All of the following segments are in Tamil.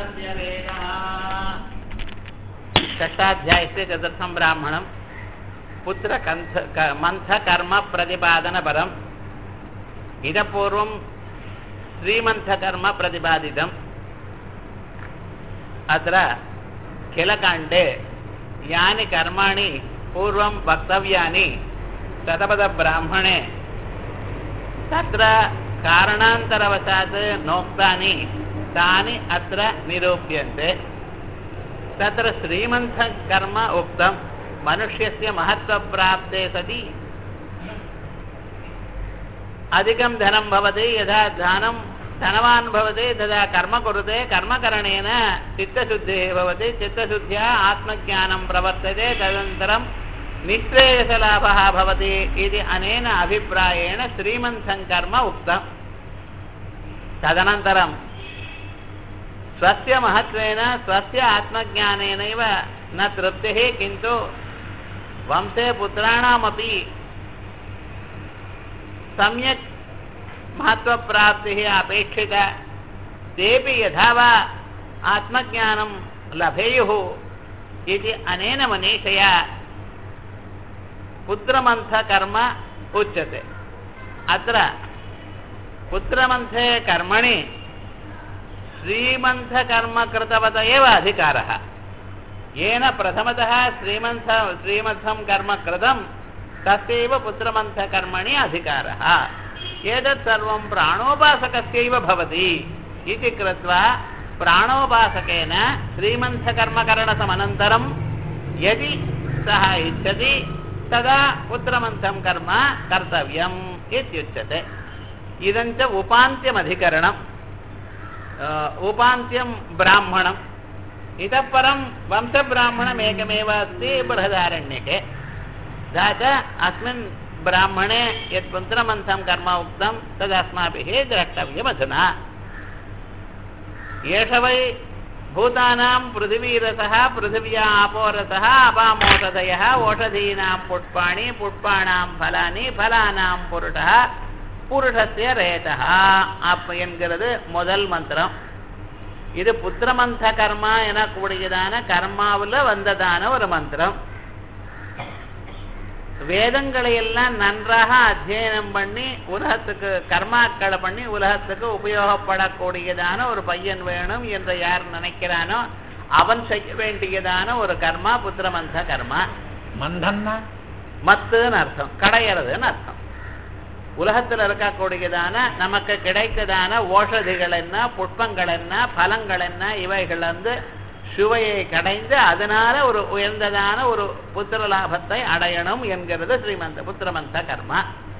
पुरुषस्य वेदः षष्ठाध्यायस्य चतुर्थं ब्राह्मणं पुत्रकन्थ क- मन्थकर्मप्रतिपादनपरम् इतः पूर्वं श्रीमन्थकर्म प्रतिपादितम् अत्र खिलकाण्डे यानि कर्माणि पूर्वं वक्तव्यानि शतपथब्राह्मणे तत्र कारणान्तरवशात् नोक्तानि तानि अत्र निरूप्यन्ते तत्र श्रीमन्थकर्म उक्तं मनुष्यस्य महत्त्वप्राप्ते सति अधिकं धनं भवति यदा धनं धनवान् भवति तदा कर्म कुरुते कर्मकरणेन चित्तशुद्धिः भवति चित्तशुद्ध्या आत्मज्ञानं प्रवर्तते तदनन्तरं निःश्रेयसलाभः भवति इति अनेन अभिप्रायेण श्रीमन्थं कर्म उक्तं तदनन्तरं स्वस्य महत्त्वेन स्वस्य आत्मज्ञानेनैव न तृप्तिः किन्तु वंशे पुत्राणामपि सम्यक् महत्त्वप्राप्तिः अपेक्षिता तेपि यथा वा आत्मज्ञानं लभेयुः इति अनेन मनीषया पुत्रमन्थकर्म उच्यते अत्र पुत्रमन्थे कर्मणि श्रीमन्थकर्म कृतवत एव अधिकारः येन प्रथमतः श्रीमन्थ श्रीमन्थं कर्म कृतं तस्यैव पुत्रमन्थकर्मणि अधिकारः एतत् सर्वं प्राणोपासकस्यैव भवति इति कृत्वा प्राणोपासकेन श्रीमन्थकर्मकरणसमनन्तरं यदि सः इच्छति तदा पुत्रमन्थं कर्म कर्तव्यम् इत्युच्यते इदञ्च उपान्त्यमधिकरणम् अ, उपान्त्यं ब्राह्मणम् इतः परं वंशब्राह्मणमेकमेव अस्ति बृहदारण्यके तथा च अस्मिन् ब्राह्मणे यत् पुत्रमन्थं कर्म उक्तं तदस्माभिः द्रष्टव्यमधुना एष वै भूतानां पृथिवीरसः पृथिव्या आपोरसः अपामोषधयः ओषधीनां पुष्पाणि पुष्पाणां फलानि फलानां पुरुषः புருஷஸ்ய ரேதா அப்ப என்கிறது முதல் மந்திரம் இது புத்திரமந்த கர்மா எனக்கூடியதான கர்மாவில் வந்ததான ஒரு மந்திரம் வேதங்களை எல்லாம் நன்றாக அத்தியனம் பண்ணி உலகத்துக்கு கர்மாக்களை பண்ணி உலகத்துக்கு உபயோகப்படக்கூடியதான ஒரு பையன் வேணும் என்று யார் நினைக்கிறானோ அவன் செய்ய வேண்டியதான ஒரு கர்மா புத்திரமந்த கர்மா மந்தன்னா மத்துன்னு அர்த்தம் கடையறதுன்னு அர்த்தம் உலகத்தில் இருக்கக்கூடியதான நமக்கு கிடைத்ததான ஓஷதிகள் என்ன புஷ்பங்கள் என்ன பலங்கள் என்ன இவைகள் வந்து சுவையை கடைந்து அதனால ஒரு உயர்ந்ததான ஒரு புத்திர லாபத்தை அடையணும் என்கிறது ஸ்ரீமந்த புத்திரமந்த கர்மா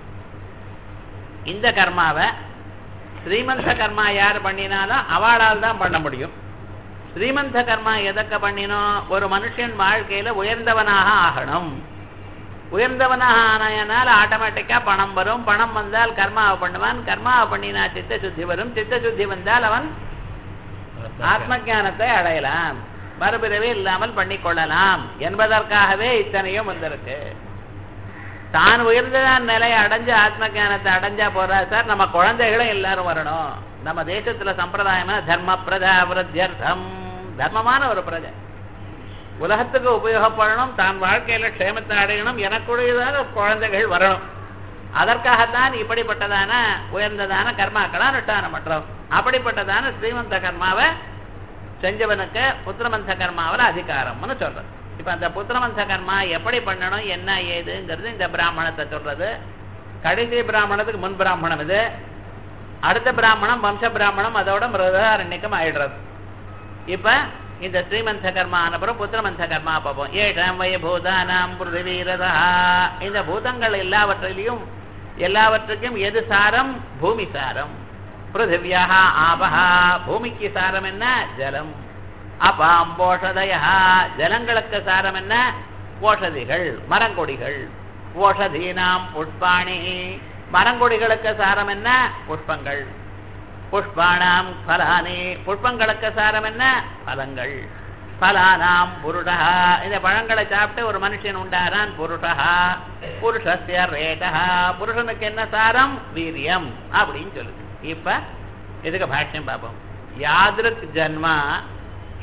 இந்த கர்மாவை ஸ்ரீமந்த கர்மா யார் பண்ணினாலும் அவளால் தான் பண்ண முடியும் ஸ்ரீமந்த கர்மா எதற்கு பண்ணினோம் ஒரு மனுஷன் வாழ்க்கையில உயர்ந்தவனாக ஆகணும் உயர்ந்தவனாக ஆனாயனால் ஆட்டோமேட்டிக்கா பணம் வரும் பணம் வந்தால் கர்மாவை பண்ணுவான் கர்மாவை பண்ணினா சித்த சுத்தி வரும் சித்த சுத்தி வந்தால் அவன் ஆத்ம ஞானத்தை அடையலாம் மறுபிறவே இல்லாமல் பண்ணிக்கொள்ளலாம் என்பதற்காகவே இத்தனையும் வந்திருக்கு தான் உயர்ந்ததான் நிலையை அடைஞ்சு ஆத்ம ஞானத்தை அடைஞ்சா போறா சார் நம்ம குழந்தைகளும் எல்லாரும் வரணும் நம்ம தேசத்துல சம்பிரதாயமா தர்ம பிரஜா விருத்தியர்த்தம் தர்மமான ஒரு பிரஜை உலகத்துக்கு உபயோகப்படணும் தான் வாழ்க்கையில க்ஷேமத்தை அடையணும் எனக்குடையதான குழந்தைகள் வரணும் அதற்காகத்தான் இப்படிப்பட்டதான உயர்ந்ததான கர்மாக்களா நட்டான மற்றம் அப்படிப்பட்டதான ஸ்ரீமந்த கர்மாவை செஞ்சவனுக்கு புத்திரமந்த கர்மாவில் அதிகாரம்னு சொல்றது இப்ப அந்த புத்திரமந்த கர்மா எப்படி பண்ணணும் என்ன ஏதுங்கிறது இந்த பிராமணத்தை சொல்றது கடைசி பிராமணத்துக்கு முன் பிராமணம் இது அடுத்த பிராமணம் வம்ச பிராமணம் அதோட மிருதாரண்யக்கம் ஆயிடுறது இப்ப இந்த ஸ்ரீமந்த கர்மா அனுப்புறம் புத்திரமந்த கர்மா பார்ப்போம் ஏஷாம் வய பூதானாம் பிருத்திவீரதா இந்த பூதங்கள் எல்லாவற்றிலையும் எல்லாவற்றுக்கும் எது சாரம் பூமி சாரம் பிருத்திவியாக ஆபஹா பூமிக்கு சாரம் என்ன ஜலம் அபாம் போஷதய ஜலங்களுக்கு சாரம் என்ன ஓஷதிகள் மரங்கொடிகள் ஓஷதீனாம் புஷ்பாணி மரங்கொடிகளுக்கு சாரம் என்ன புஷ்பங்கள் புஷ்பாணாம் பலானி புஷ்பங்களுக்கு சாரம் என்ன பலங்கள் பலானாம் புருடா இந்த பழங்களை சாப்பிட்டு ஒரு மனுஷன் உண்டாரான் புருஷா புருஷஸ்ய ரேகா புருஷனுக்கு என்ன சாரம் வீரியம் அப்படின்னு சொல்லுது இப்ப இதுக்கு பாஷ்யம் பார்ப்போம் யாதிருக் ஜன்மா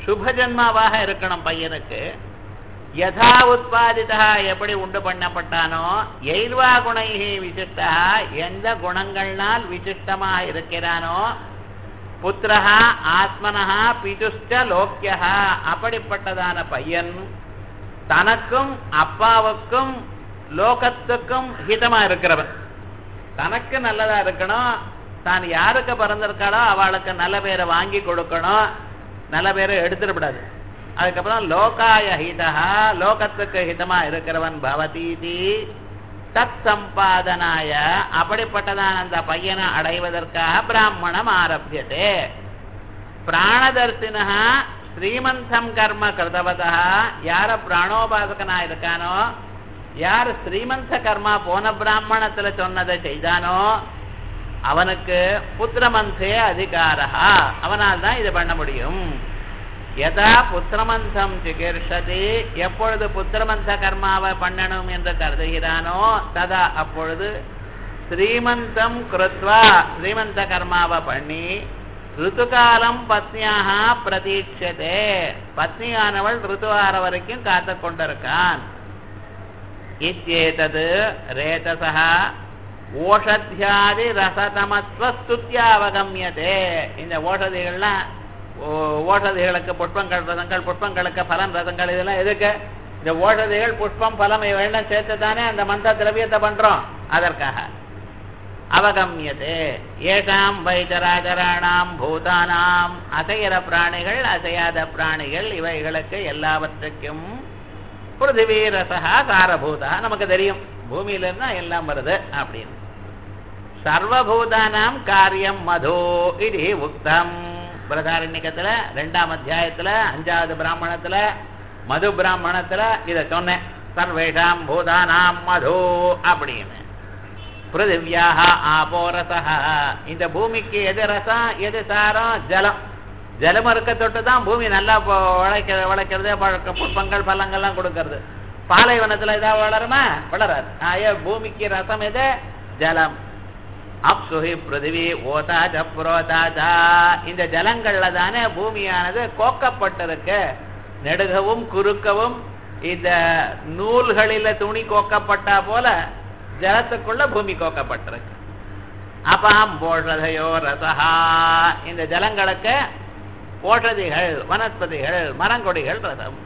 சுப ஜன்மாவாக இருக்கணும் பையனுக்கு யதா உத்பாதிதா எப்படி உண்டு பண்ணப்பட்டானோ எய்வா குணைகி விசிஷ்டா எந்த குணங்கள்னால் விசிஷ்டமா இருக்கிறானோ புத்திரஹா ஆத்மனஹா பிதுஷ்ட லோக்கியா அப்படிப்பட்டதான பையன் தனக்கும் அப்பாவுக்கும் லோகத்துக்கும் ஹிதமா இருக்கிறவன் தனக்கு நல்லதா இருக்கணும் தான் யாருக்கு பிறந்திருக்காளோ அவளுக்கு நல்ல பேரை வாங்கி கொடுக்கணும் நல்ல பேரை எடுத்துடக்கூடாது அதுக்கப்புறம் லோகாய ஹிதா லோகத்துக்கு ஹிதமா இருக்கிறவன் பவதீதி தத் சம்பாதனாய அப்படிப்பட்டதான் அந்த பையனை அடைவதற்காக பிராமணம் ஆரம்பியதே பிராணதர்சினா ஸ்ரீமந்தம் கர்ம கிருதவதா யார பிராணோபாசகனா இருக்கானோ யார் ஸ்ரீமந்த கர்மா போன பிராமணத்துல சொன்னதை செய்தானோ அவனுக்கு புத்திரமந்தே அதிகாரா அவனால் தான் இது பண்ண முடியும் எதா புத்திரமந்தம் சிகிர்ஷதி எப்பொழுது புத்திரமந்த கர்மாவை பண்ணணும் என்று கருதுகிறானோ ததா அப்பொழுது ஸ்ரீமந்தம் கிருத்வா ஸ்ரீமந்த கர்மாவை பண்ணி ருத்துகாலம் பத்னியாக பிரதீட்சதே பத்னியானவள் ருத்துவார வரைக்கும் காத்து கொண்டிருக்கான் இத்தேதது ரேதசா ஓஷத்தியாதி ரசதமத்வ ஸ்துத்தியாவகமியதே இந்த ஓஷதிகள்லாம் ஓ- ஓஷதிகளுக்கு புஷ்பங்கள் ரசங்கள் புஷ்பங்களுக்கு பலம் ரசங்கள் இதெல்லாம் எதுக்கு இந்த ஓஷதிகள் புஷ்பம் பலம் இவையெல்லாம் சேர்த்து தானே அந்த மந்த திரவியத்தை பண்றோம் அதற்காக அவகமியதே ஏஷாம் வைத்தராஜராணாம் பூதானாம் அசையற பிராணிகள் அசையாத பிராணிகள் இவைகளுக்கு எல்லாவற்றுக்கும் பிருத்திவி ரசா சாரபூதா நமக்கு தெரியும் பூமியில இருந்தா எல்லாம் வருது அப்படின்னு சர்வபூதானாம் காரியம் மதோ இது உக்தம் பிரதாரண்யத்துல ரெண்டாம் அத்தியாயத்துல அஞ்சாவது பிராமணத்துல மது பிராமணத்துல இத சொன்னேன் சர்வேஷாம் பூதானாம் மதோ அப்படின்னு பிருத்திவியாக ஆபோரசா இந்த பூமிக்கு எது ரசம் எது சாரம் ஜலம் ஜலம் இருக்க தொட்டு தான் பூமி நல்லா இப்போ உழைக்க உழைக்கிறது பழக்க புஷ்பங்கள் பழங்கள்லாம் கொடுக்கறது பாலைவனத்துல ஏதாவது வளருமா வளராது ஆய பூமிக்கு ரசம் எது ஜலம் அப்சுஹி பிருத்திவி ஓதாஜ புரோதாஜா இந்த ஜலங்கள்ல தானே பூமியானது கோக்கப்பட்டிருக்கு நெடுகவும் குறுக்கவும் இந்த நூல்களில துணி கோக்கப்பட்டா போல ஜலத்துக்குள்ள பூமி கோக்கப்பட்டிருக்கு அபாம் போஷதையோ ரசஹா இந்த ஜலங்களுக்கு ஓஷதிகள் வனஸ்பதிகள் மரங்கொடிகள் ரசம்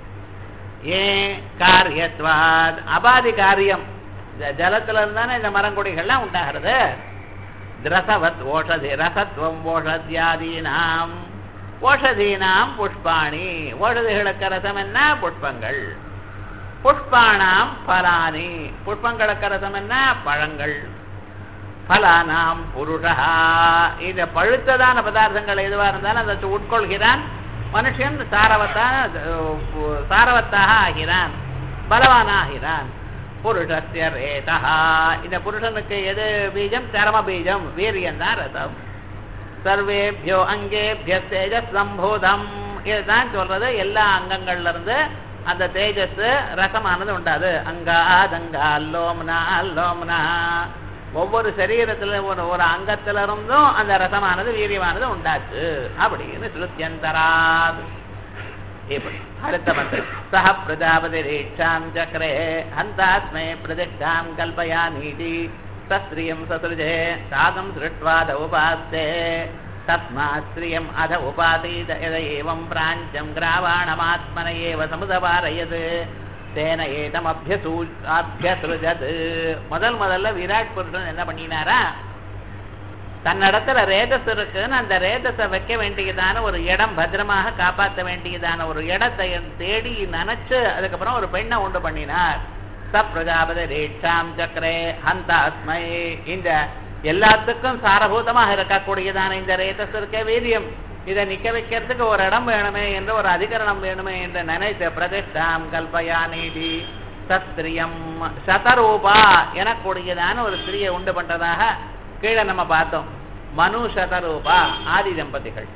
ஏன் காரியத்வாத் அபாதி காரியம் இந்த ஜலத்துல இருந்தானே இந்த மரங்கொடிகள்லாம் உண்டாகிறது ரசவத் ஓஷதி ரசத்வம் ஓஷத்யாதீனாம் ஓஷதீனாம் புஷ்பாணி ஓஷதிகளுக்கு ரசம் என்ன புஷ்பங்கள் புஷ்பாணாம் பலானி புஷ்பங்களுக்கு ரசம் என்ன பழங்கள் பலானாம் புருஷா இந்த பழுத்ததான பதார்த்தங்கள் எதுவா இருந்தாலும் அதை உட்கொள்கிறான் மனுஷன் சாரவத்தான் சாரவத்தாக ஆகிறான் பலவானாகிறான் புருஷஸ்ய ரேதா இந்த புருஷனுக்கு எது பீஜம் சரம பீஜம் வீரியம் தான் ரதம் சர்வேபியோ அங்கேபிய தேஜஸ் சம்பூதம் இதுதான் சொல்றது எல்லா அங்கங்கள்ல இருந்து அந்த தேஜஸ் ரசமானது உண்டாது அங்கா அதங்கா அல்லோம்னா அல்லோம்னா ஒவ்வொரு சரீரத்துல ஒரு ஒரு அங்கத்துல இருந்தும் அந்த ரசமானது வீரியமானது உண்டாச்சு அப்படின்னு ஸ்ருத்தியந்தராது இப்படி அடுத்த மந்திரம் சஹ பிரஜாபதி ரீட்சாம் சக்கரே ஹந்தாஸ்மே பிரதிஷ்டாம் கல்பயா நீதி சஸ்திரியம் சசுருஜே சாகம் சிருட்வாத உபாஸ்தே தஸ்மாத் ஸ்ரீயம் அத உபாதீத எத ஏவம் பிராஞ்சம் கிராவாணமாத்மன ஏவ சமுதபாரயது தேன ஏதம் அபியசூ அபியசுருஜது முதல் முதல்ல விராட் புருஷன் என்ன பண்ணினாரா தன்னிடத்துல ரேதஸ் இருக்குன்னு அந்த ரேதஸை வைக்க வேண்டியதான ஒரு இடம் பத்திரமாக காப்பாற்ற வேண்டியதான ஒரு இடத்தை தேடி நினைச்சு அதுக்கப்புறம் ஒரு பெண்ணை உண்டு பண்ணினார் ச பிரஜாபதி ரேட்சாம் சக்கரே ஹந்த அஸ்மை இந்த எல்லாத்துக்கும் சாரபூதமாக இருக்கக்கூடியதான இந்த ரேதஸ் இருக்க வீரியம் இதை நிக்க வைக்கிறதுக்கு ஒரு இடம் வேணுமே என்று ஒரு அதிகரணம் வேணுமே என்று நினைத்த பிரதிஷ்டாம் கல்பயா நீதி சஸ்திரியம் சதரூபா எனக்கூடியதான ஒரு ஸ்திரியை உண்டு பண்றதாக கீழே நம்ம பார்த்தோம் மனு சதரூபா ஆதி தம்பதிகள்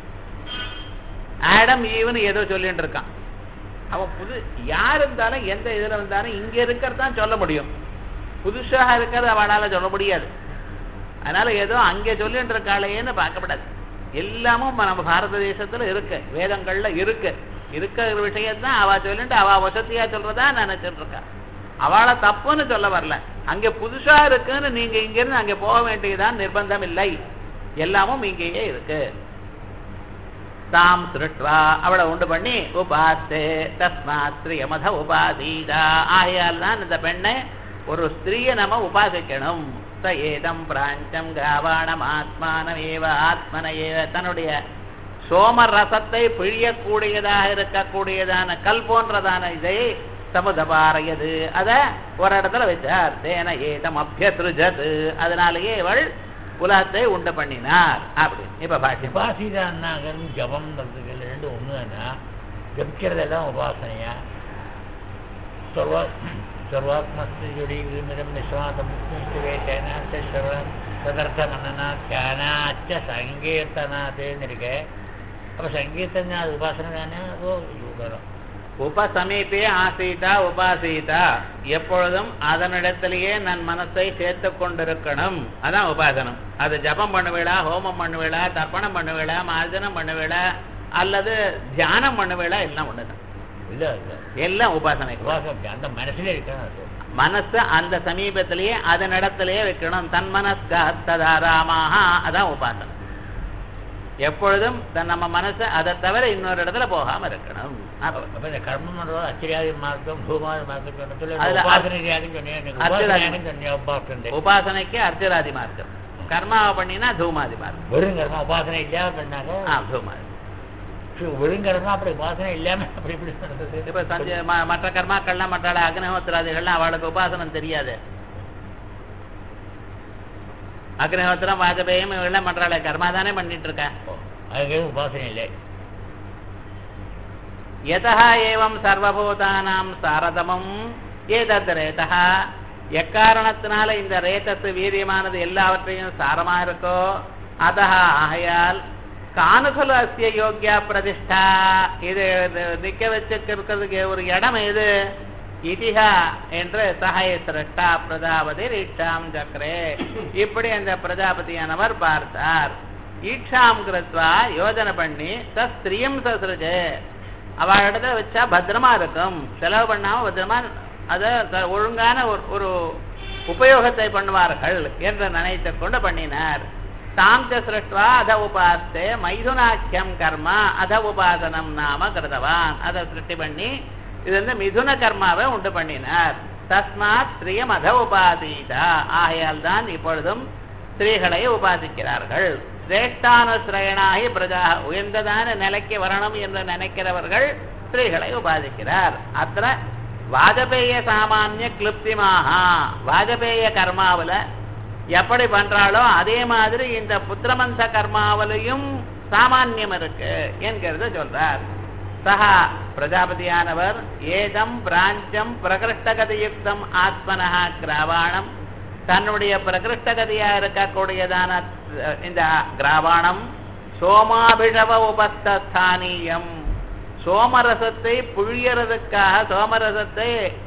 ஆடம் ஈவன் ஏதோ சொல்லிட்டு இருக்கான் அவன் புது யார் இருந்தாலும் எந்த இதுல இருந்தாலும் இங்க இருக்கிறதான் சொல்ல முடியும் புதுசாக இருக்கிறது அவனால சொல்ல முடியாது அதனால ஏதோ அங்கே சொல்லிட்டு இருக்காளேன்னு பார்க்கப்படாது எல்லாமும் நம்ம பாரத தேசத்துல இருக்கு வேதங்கள்ல இருக்கு இருக்கிற விஷயத்தான் அவ சொல்லிட்டு அவ வசதியா சொல்றதா நினைச்சிட்டு இருக்கா அவளை தப்புன்னு சொல்ல வரல அங்க புதுசா இருக்குன்னு நீங்க இங்க இருந்து அங்க போக வேண்டியதுதான் நிர்பந்தம் இல்லை எல்லாமும் இங்கேயே இருக்கு தாம் திருட்வா அவளை உண்டு பண்ணி உபாசே தஸ்மாத் ஸ்ரீயமத உபாதீதா ஆகையால் தான் இந்த பெண்ணை ஒரு ஸ்திரீயை நம்ம உபாசிக்கணும் ச ஏதம் பிராஞ்சம் கிராவாணம் ஆத்மானம் ஏவ ஆத்மன ஏவ தன்னுடைய சோம ரசத்தை பிழியக்கூடியதாக இருக்கக்கூடியதான கல் போன்றதான இதை சமுதபாரையது அத ஒரு இடத்துல வச்சார் தேன ஏதம் அபியசிருஜது அதனாலேயே இவள் உலகத்தை உண்டு பண்ணினார் அப்படி இப்ப பாஷ்யம் உபாசிதான்னாகரும் ஜபம்ன்றதுக்கு ரெண்டு ஒன்று தானே ஜபிக்கிறதெல்லாம் உபாசனையா சர்வா சர்வாத்மஸ்தியுடைய விரும்பிடம் நிஸ்வாதம் வேட்டேனா சர்வம் ததர்த்த மன்னனா தியானாச்ச சங்கீர்த்தனாத்தேன்னு இருக்கு அப்போ சங்கீர்த்தனை அது உபாசனை தானே அதோ வரும் உபசமீபே ஆசீதா உபாசீதா எப்பொழுதும் அதனிடத்திலேயே நன் மனசை சேர்த்து கொண்டிருக்கணும் அதான் உபாசனம் அது ஜபம் பண்ணுவேளா ஹோமம் பண்ணுவேளா தர்ப்பணம் பண்ணுவேளா மார்ஜனம் பண்ணுவேளா அல்லது தியானம் பண்ணுவேளா எல்லாம் ஒண்ணுதான் இல்லை இல்லை எல்லாம் உபாசனை உபாசனை அந்த மனசுல இருக்கணும் அது மனசு அந்த சமீபத்திலேயே அதனிடத்திலேயே வைக்கணும் தன் மனஸ்காராமாக அதான் உபாசனம் எப்பொழுதும் தன் நம்ம மனசு அதை தவிர இன்னொரு இடத்துல போகாம இருக்கணும் அப்ப அப்ப இந்த கர்மம் பண்றது அச்சிரியாதி மார்க்கம் பூமாதி மார்க்கம் சொன்னதுல அதுல உபாசனை ரியாதின்னு சொன்னீங்க எனக்கு அர்ச்சராதி. உபாசனைன்னு சொன்னீங்க உபாசனை உபாசனைக்கு அர்ச்சராதி மார்க்கம் கர்மாவை பண்ணினா தூமாதி மார்க்கம் வெறும் கர்மம் உபாசனை இல்லாம பண்ணாங்க ஆ தூமாதி வெறும் கர்மம் அப்படி உபாசனை இல்லாம அப்படி இப்படி சொல்றது இப்ப சஞ்ச ம- மற்ற கர்மாக்கள்லாம் மற்ற அக்னிஹோத்திராதிகள்லாம் அவளுக்கு உபாசனம் தெரியாது அக்னிஹோத்திரம் வாஜபேயம் இவெல்லாம் மற்றாள கர்மா தானே பண்ணிட்டு இருக்கா அதுக்கு உபாசனை இல்லை யதா ஏவம் சர்வபூதானாம் சாரதமம் ஏதத் ரேதா எக்காரணத்தினால இந்த ரேதத்து வீரியமானது எல்லாவற்றையும் சாரமா இருக்கோ அதஹ ஆகையால் காணுகலு அஸ்ய யோக்கியா பிரதிஷ்டா இது இது நிக்க வச்சிருக்கிறதுக்கு ஒரு இடம் எது இதிஹா என்று சகாய சிரஷ்டா பிரஜாபதி ஈட்சாம் சக்கரே இப்படி அந்த பிரஜாபதியானவர் பார்த்தார் ஈட்சாம் கிருத்வா யோஜனை பண்ணி ச ஸ்திரியம் சசிருஜே அவள் இடத்துல வச்சா பத்திரமா இருக்கும் செலவு பண்ணாம பத்திரமா அத த- ஒழுங்கான ஒரு ஒரு உபயோகத்தை பண்ணுவார்கள் என்று நினைத்து கொண்டு பண்ணினார் தாம் ச சிருஷ்டுவா அத உபாஸ்தே மைதுனாக்கியம் கர்மா அத உபாசனம் நாம கிருதவான் அதை சிருஷ்டி பண்ணி இது வந்து மிதுன கர்மாவை உண்டு பண்ணினார் தஸ்மாத் ஸ்ரீயம் அத உபாதீதா ஆகையால் தான் இப்பொழுதும் ஸ்திரீகளை உபாசிக்கிறார்கள் சிரேஷ்டானுசிரயனாகி பிரஜா உயர்ந்ததான நிலைக்கு வரணும் என்று நினைக்கிறவர்கள் ஸ்திரீகளை உபாசிக்கிறார் அத்த வாஜபேய சாமானிய கிளுப்திமாக வாஜபேய கர்மாவுல எப்படி பண்றாளோ அதே மாதிரி இந்த புத்திரமந்த கர்மாவிலையும் சாமான்யம் இருக்கு என்கிறத சொல்றார் சஹா பிரஜாபதியானவர் ஏதம் பிராஞ்சம் பிரகிருஷ்டகதியுக்தம் ஆத்மனஹா கிராவாணம் தன்னுடைய பிரகிருஷ்டகதியா இருக்கக்கூடியதான அஹ், இந்த கிராவாணம் சோமாபிஷவ உபஸ்தானியம் சோமரசத்தை புழியறதுக்காக சோமரசத்தை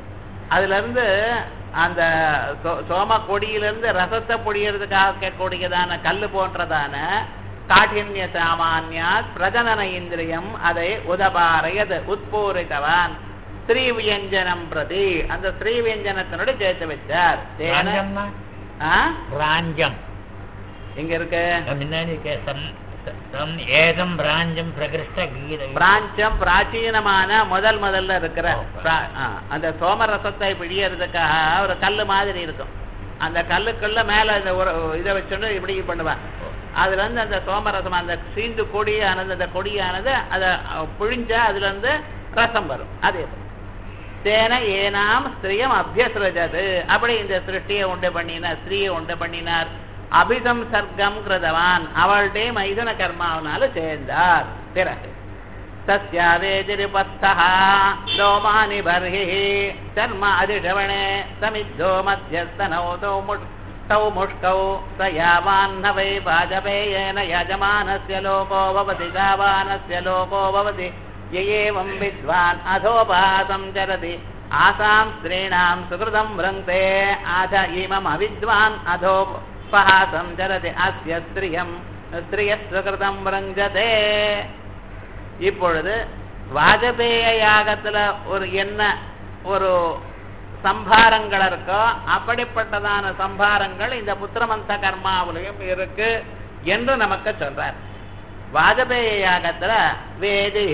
அதுல இருந்து அந்த சோ- சோம கொடியிலிருந்து ரசத்தை புழியறதுக்காக இருக்கக்கூடியதான கல்லு போன்றதான காഠின்ய சாமானியாத் பிரஜனன இந்திரியம் அதை உதபாரையது உட்பூரித்தவான் ஸ்ரீவியஞ்சனம் பிரதி அந்த ஸ்ரீவியஞ்சனத்தினுடைய சேர்த்து வச்சார் தேன பிராஞ்சம்னா ஆ? பிராஞ்சம் இங்க இருக்கு முன்னாடி இருக்க சம் சம் ஏதம் பிராஞ்சம் பிரகிருஷ்ட கீதை பிராஞ்சம் பிராச்சீனமான முதல் முதல்ல இருக்கிற ஓ, பிரா- ஆ, அந்த சோமரசத்தை பிழியறதுக்காக ஒரு கல்லு மாதிரி இருக்கும் அந்த கல்லுக்குள்ள மேல இந்த ஒரு இதை வச்சுட்டு இப்படி பண்ணுவான் அதுல இருந்து அந்த சோமரசம் அந்த சீந்து கொடியானது அந்த கொடியானது அதை புழிஞ்சா அதுல இருந்து ரசம் வரும் அதே போல. தேன ஏனாம் ஸ்திரியம் அபியசிரஜது அப்படி இந்த சிருஷ்டியை உண்டு பண்ணினார் ஸ்திரீயை உண்டு பண்ணினார் அபிசம்சர்க்கம் கிருதவான் அவளுடைய மைதுன கர்மாவனால சேர்ந்தார் பிறகு तस्यावेदिरिपस्थः लोमानि बर्हिः चर्म अधिषवणे समिद्धो मध्यस्तनौ तौ मुष् तौ मुष्कौ स यावान्न वै वाजपेयेन यजमानस्य लोको भवति दावानस्य लोको भवति य एवं विद्वान् अधोपासं चरति आसां स्त्रीणां सुकृतं वृङ्क्ते अथ इममविद्वान् अधोपहासं चरति अस्य स्त्रियं ஸ்திரியஸ்வகிருதம் ரஞ்சதே இப்பொழுது வாஜபேய யாகத்துல ஒரு என்ன ஒரு சம்பாரங்கள் இருக்கோ அப்படிப்பட்டதான சம்பாரங்கள் இந்த புத்திரமந்த கர்மாவிலையும் இருக்கு என்று நமக்கு சொல்றார் வாஜபேய யாகத்துல வேதி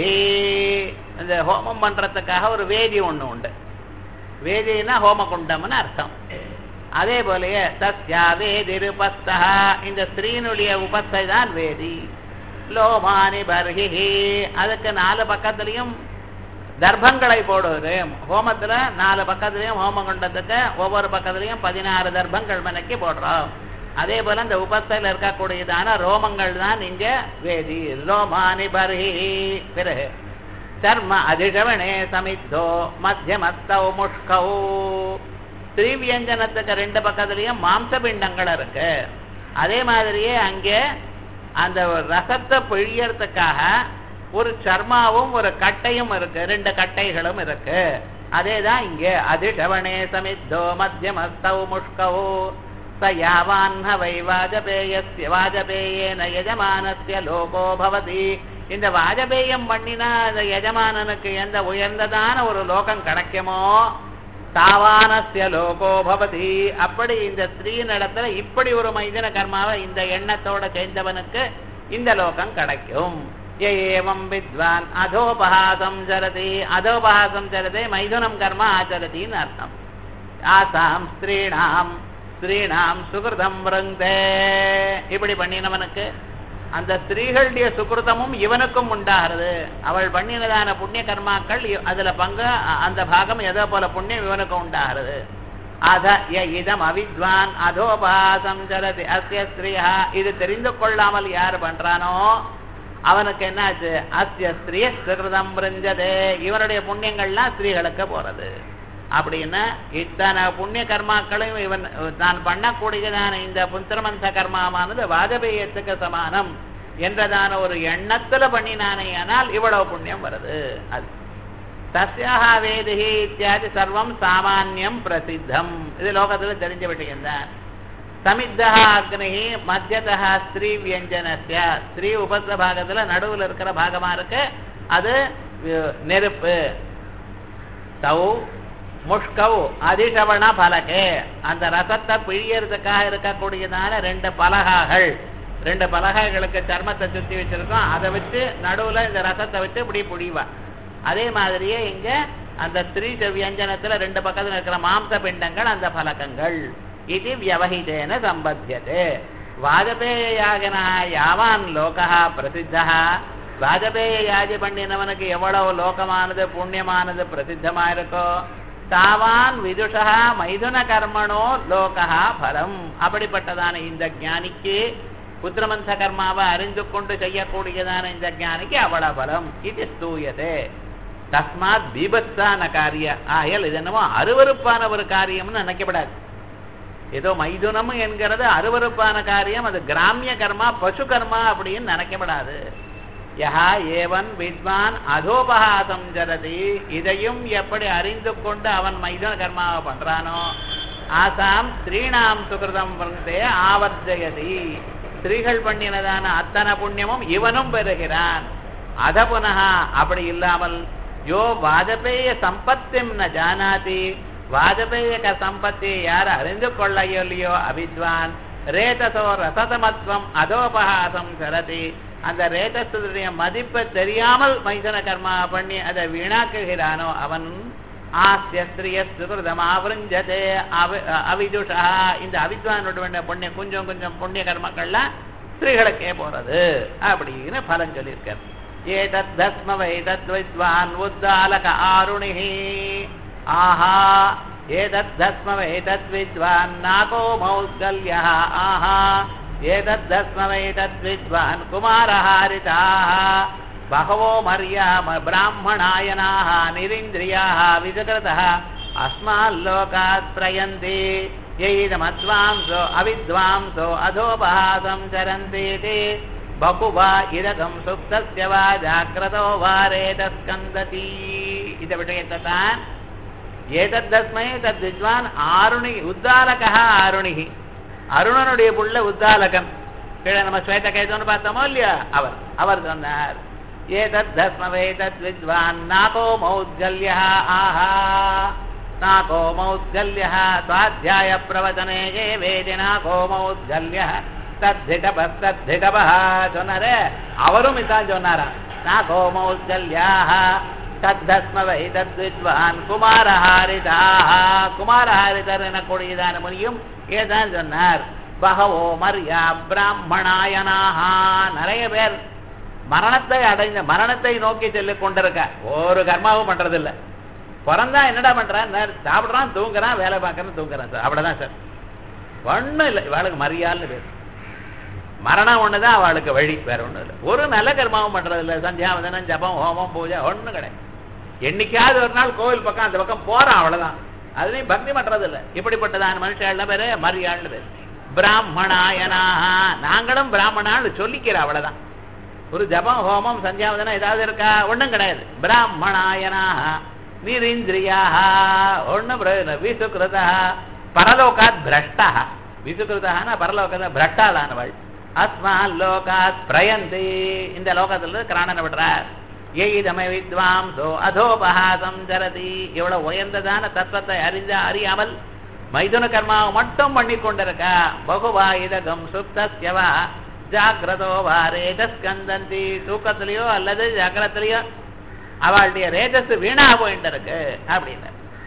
இந்த ஹோமம் பண்றதுக்காக ஒரு வேதி ஒண்ணு உண்டு வேதினா ஹோமகுண்டம்னு அர்த்தம் அதே போலயே சத்யா வேதிருபஸ்தா இந்த ஸ்திரீனுடைய உபஸ்தை தான் வேதி லோமானி பர்ஹி அதுக்கு நாலு பக்கத்துலயும் தர்ப்பங்களை போடுவது ஹோமத்துல நாலு பக்கத்துலயும் ஹோம குண்டத்துக்கு ஒவ்வொரு பக்கத்துலயும் பதினாறு தர்ப்பங்கள் மனைக்கு போடுறோம் அதே போல இந்த உபஸ்தையில இருக்கக்கூடியதான ரோமங்கள் தான் இங்க வேதி ரோமானி பர்ஹி பிறகு சர்ம அதிஷவணே சமித்தோ மத்தியமஸ்தௌ முஷ்கௌ ஸ்ரீவியஞ்சனத்துக்கு ரெண்டு பக்கத்துலயும் மாம்ச பிண்டங்கள் இருக்கு அதே மாதிரியே அங்கே அந்த ரசத்தை பிழியறதுக்காக ஒரு சர்மாவும் ஒரு கட்டையும் இருக்கு ரெண்டு கட்டைகளும் இருக்கு அதேதான் இங்க அதிஷவணே சமித்தோ மத்தியமஸ்தௌ முஷ்கௌ ச யாவான்ஹ வை வாஜபேயஸ்ய வாஜபேயேன யஜமானஸ்ய லோகோ பவதி இந்த வாஜபேயம் பண்ணினா அந்த எஜமானனுக்கு எந்த உயர்ந்ததான ஒரு லோகம் கிடைக்குமோ தாவானஸ்ய லோகோ பவதி அப்படி இந்த ஸ்திரீ நடத்துல இப்படி ஒரு மைதன கர்மாவை இந்த எண்ணத்தோட சேர்ந்தவனுக்கு இந்த லோகம் கிடைக்கும் ஏவம் வித்வான் அதோபஹாசம் ஜரதி அதோபஹாசம் ஜரதே மைதுனம் கர்ம ஆச்சரதின்னு அர்த்தம் ஆசாம் ஸ்திரீணாம் ஸ்திரீணாம் சுகிருதம் விருந்தே இப்படி பண்ணினவனுக்கு அந்த ஸ்திரீகளுடைய சுகிருதமும் இவனுக்கும் உண்டாகிறது அவள் பண்ணினதான புண்ணிய கர்மாக்கள் இ- அதுல பங்கு அ- அந்த பாகம் எதோ போல புண்ணியம் இவனுக்கும் உண்டாகிறது அத ய இதம் அவித்வான் அதோபாசம் ஜரதி அஸ்ய ஸ்திரியா இது தெரிந்து கொள்ளாமல் யார் பண்றானோ அவனுக்கு என்னாச்சு அஸ்ய ஸ்திரிய சுகிருதம் பிரிஞ்சதே இவனுடைய புண்ணியங்கள்லாம் ஸ்திரீகளுக்கு போறது அப்படின்னா இத்தனை புண்ணிய கர்மாக்களையும் இவன் தான் பண்ணக்கூடியதான இந்த புத்திரமந்த கர்மாவானது வாஜபேயத்துக்கு சமானம் என்றதான ஒரு எண்ணத்துல பண்ணினானே ஆனால் இவ்வளவு புண்ணியம் வருது அது தஸ்யாக வேதிகி இத்தியாதி சர்வம் சாமானியம் பிரசித்தம் இது லோகத்துல தெரிஞ்ச விஷயம்தான் சமித்தா அக்னி மத்தியதா ஸ்திரீ வியஞ்சனஸ்ய ஸ்திரீ உபச பாகத்துல நடுவுல இருக்கிற பாகமா இருக்கு அது அஹ், நெருப்பு தௌ முஷ்கௌ அதிஷவண பலகே அந்த ரசத்தை பிழியறதுக்காக இருக்கக்கூடியதான ரெண்டு பலகாகள் ரெண்டு பலகைகளுக்கு சர்மத்தை சுத்தி வச்சிருக்கோம் அதை வச்சு நடுவுல இந்த ரசத்தை வச்சு இப்படி புடிவா அதே மாதிரியே இங்க அந்த ஸ்திரீ வியஞ்சனத்துல ரெண்டு பக்கத்துல இருக்கிற மாம்ச பிண்டங்கள் அந்த பலகங்கள் இது வியவஹிதேன சம்பத்தியதே வாஜபேய யாகனா யாவான் லோகா பிரசித்தா வாஜபேய யாஜி பண்ணினவனுக்கு எவ்வளவு லோகமானது புண்ணியமானது பிரசித்தமா இருக்கோ தாவான் விதுஷா மைதுன கர்மணோ லோகா பலம் அப்படிப்பட்டதான இந்த ஞானிக்கு புத்திரமந்த கர்மாவை அறிந்து கொண்டு செய்யக்கூடியதான இந்த ஞானிக்கு அவ்வளவு பலம் இது ஸ்தூயதே தஸ்மாத் பீபத்சான காரிய ஆயல் இது என்னமோ அருவருப்பான ஒரு காரியம்னு நினைக்கப்படாது ஏதோ மைதுனம் என்கிறது அருவருப்பான காரியம் அது கிராமிய கர்மா பசு கர்மா அப்படின்னு நினைக்கப்படாது யஹா ஏவன் வித்வான் அதோபகாசம் ஜரதி இதையும் எப்படி அறிந்து கொண்டு அவன் மைதுன கர்மாவை பண்றானோ ஆசாம் ஸ்ரீணாம் சுகிருதம் வந்தே ஆவர்ஜயதி ஸ்திரீகள் பண்ணினதான அத்தனை புண்ணியமும் இவனும் பெறுகிறான் அத புனக அப்படி இல்லாமல் யோ வாஜபேய சம்பத்திம் ந ஜானாதி வாஜபேயக சம்பத்தி யார் அறிந்து கொள்ளையொல்லையோ அவித்வான் ரேதசோ ரசதமத்வம் அதோபகாசம் சரதி அந்த ரேதசுடைய மதிப்பை தெரியாமல் மைதன கர்மா பண்ணி அதை வீணாக்குகிறானோ அவன் ஆசிய ஸ்திரிய சுகிருதம் ஆவருஞ்சதே அவி அவிதுஷா இந்த அவித்வானுடைய புண்ணியம் கொஞ்சம் கொஞ்சம் புண்ணிய கர்மக்கள்லாம் ஸ்திரீகளுக்கே போறது அப்படின்னு பலன் சொல்லியிருக்கார் ஏதத் தஸ்ம வைதத் வித்வான் உத்தாலக ஆருணிஹி ஆஹா ஏதத் தஸ்ம வைதத் வித்வான் நாகோ மௌத்கல்யः ஆஹா ஏதத் தஸ்ம வைதத் வித்வான் குமாரஹாரிதாः बहवो मर्या ब्राह्मणायनाः निरिन्द्रियाः विजकृतः अस्माल्लोकात् प्रयन्ति यैदमध्वांसो अविद्वांसो अधोपहासं चरन्तीति बहुवा इदकं सुप्तस्य वा जाग्रतो वा रेतस्कन्दति इति विषयत्ततान् ஏதத்தஸ்மை தத் வித்வான் ஆருணி உத்தாலகா ஆருணிகி அருணனுடைய புள்ள உத்தாலகன் கீழே நம்ம ஸ்வேத கைதோன்னு பார்த்தோமோ இல்லையா அவர் அவர் சொன்னார் ஏதத் தஸ்மவே தத் வித்வான் நாகோ மௌத்கல்யா ஆஹா நாகோ மௌத்கல்ய சுவாத்தியாய பிரவச்சனே ஏ வேதி நாகோ மௌத்கல்ய தத்திகப தத்திகப சொன்னாரே அவரும் இதான் சொன்னாரா நாகோ மௌத்கல்யாக தத்தஸ்மவை தத்வித்வான் குமாரஹாரிதாக குமாரஹாரிதர் எனக்கூடியதான முனியும் ஏதான் சொன்னார் பகவோ மர்யா பிராமணாயனாக நிறைய பேர் மரணத்தை அடைந்த மரணத்தை நோக்கி சொல்லிக் கொண்டிருக்க ஒரு கர்மாவும் பண்றதில்ல பிறந்தா என்னடா பண்றான் சாப்பிடுறான் தூங்குறான் வேலை பார்க்கறான் தூங்குறான் சார் அவ்வளவுதான் சார் ஒண்ணும் இல்லை இவாளுக்கு மரியாதைன்னு பேர் மரணம் ஒண்ணுதான் அவளுக்கு வழி வேற ஒண்ணும் இல்லை ஒரு நல்ல கர்மாவும் பண்றது இல்லை சந்தியாவதனம் ஜபம் ஹோமம் பூஜை ஒண்ணும் கிடையாது என்னைக்காவது ஒரு நாள் கோவில் பக்கம் அந்த பக்கம் போறான் அவ்வளவுதான் அதுலயும் பக்தி பண்றது இல்லை இப்படிப்பட்டதான மனுஷன் பேரு மரியாள்னு பேரு பிராமணாயனாக நாங்களும் பிராமணான்னு சொல்லிக்கிற அவ்வளவுதான் ஒரு ஜபம் ஹோமம் சந்தியாவதனம் ஏதாவது இருக்கா ஒண்ணும் கிடையாது பிராமணாயனாக நிரீந்திரியாக ஒண்ணும் பிரயோஜனம் விசுகிருதா பரலோகாத் பிரஷ்டா விசுகிருதான பரலோகத பிரஷ்டாளானவள் அஸ்மான் லோகாத் பிரயந்தி இந்த லோகத்துல கிராணனை விடுறார் எய்தமை வித்வாம்சோ அதோபஹாசம் ஜரதி இவ்வளவு உயர்ந்ததான தத்துவத்தை அறிந்த அறியாமல் மைதுன கர்மாவை மட்டும் பண்ணி கொண்டிருக்கா பகுவாயுதகம் சுப்தஸ்யவா ஜாகிரதோ வா ரேஜஸ்கந்தந்தி தூக்கத்திலேயோ அல்லது ஜாகிரத்திலேயோ அவளுடைய ரேஜஸ் வீணா போயிட்டு இருக்கு அப்படின்னு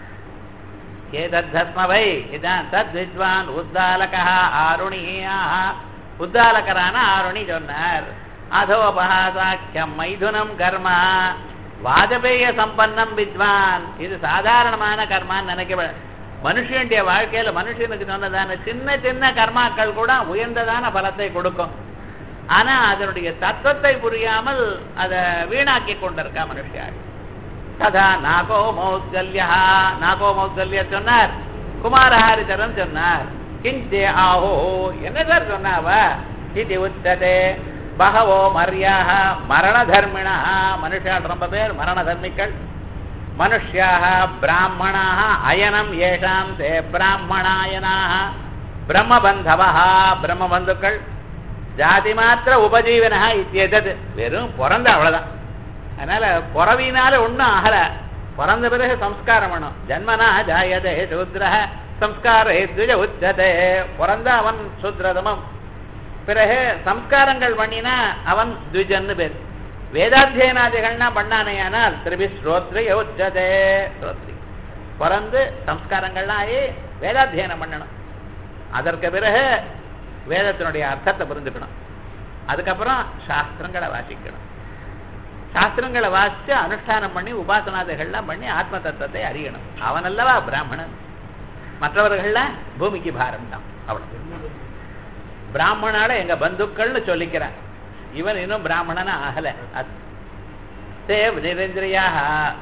ஏதத்மவை இதான் தத் வித்வான் உத்தாலகா ஆருணியா உத்தாலகரான ஆருணி சொன்னார் அதோபஹாசாக்கியம் மைதுனம் கர்மா வாஜபேய சம்பன்னம் வித்வான் இது சாதாரணமான கர்மான்னு நினைக்க மனுஷனுடைய வாழ்க்கையில மனுஷனுக்கு சொன்னதான சின்ன சின்ன கர்மாக்கள் கூட உயர்ந்ததான பலத்தை கொடுக்கும் ஆனா அதனுடைய தத்துவத்தை புரியாமல் அதை வீணாக்கி கொண்டிருக்கா மனுஷியாள் ததா நாகோ மௌத்கல்யா நாகோ மௌத்கல்ய சொன்னார் குமாரஹாரிதரன் சொன்னார் கிஞ்சே ஆஹோ என்ன சார் சொன்னாவ இது உச்சதே பகவோ மரியாக மரண தர்மிணா மனுஷால் ரொம்ப பேர் மரண தர்மிகள் மனுஷ்யாக பிராமணாக அயனம் ஏஷாம் தே பிராமணாயனாக பிரம்மபந்தவா பிரம்மபந்துக்கள் ஜாதி மாத்திர உபஜீவனா இத்தியதது வெறும் பிறந்த அவ்வளவுதான் அதனால பிறவினால ஒண்ணும் ஆகல பிறந்த பிறகு சம்ஸ்காரம் பண்ணும் ஜன்மனா ஜாயதே சூத்ர சம்ஸ்காரே துஜ உச்சதே பிறந்த அவன் சூத்ரதமம் பிறகு சம்ஸ்காரங்கள் பண்ணினா அவன் துஜன்னு பேர் வேதாத்தியனாதிகள்னா பண்ணானேயானால் திருப்பி ஸ்ரோத்ரிய உச்சதே ஸ்ரோத்ரி பிறந்து சம்ஸ்காரங்கள்லாம் ஆகி வேதாத்தியனம் பண்ணணும் அதற்கு பிறகு வேதத்தினுடைய அர்த்தத்தை புரிஞ்சுக்கணும் அதுக்கப்புறம் சாஸ்திரங்களை வாசிக்கணும் சாஸ்திரங்களை வாசிச்சு அனுஷ்டானம் பண்ணி உபாசனாதைகள்லாம் பண்ணி ஆத்ம தத்துவத்தை அறியணும் அவன் அல்லவா பிராமணன் மற்றவர்கள்ல பூமிக்கு பாரம் தான் அவ்வளவு பிராமணால எங்க பந்துக்கள்னு சொல்லிக்கிறான் இவன் இன்னும் பிராமணனா ஆகல தேவ் நிரேந்திரியாக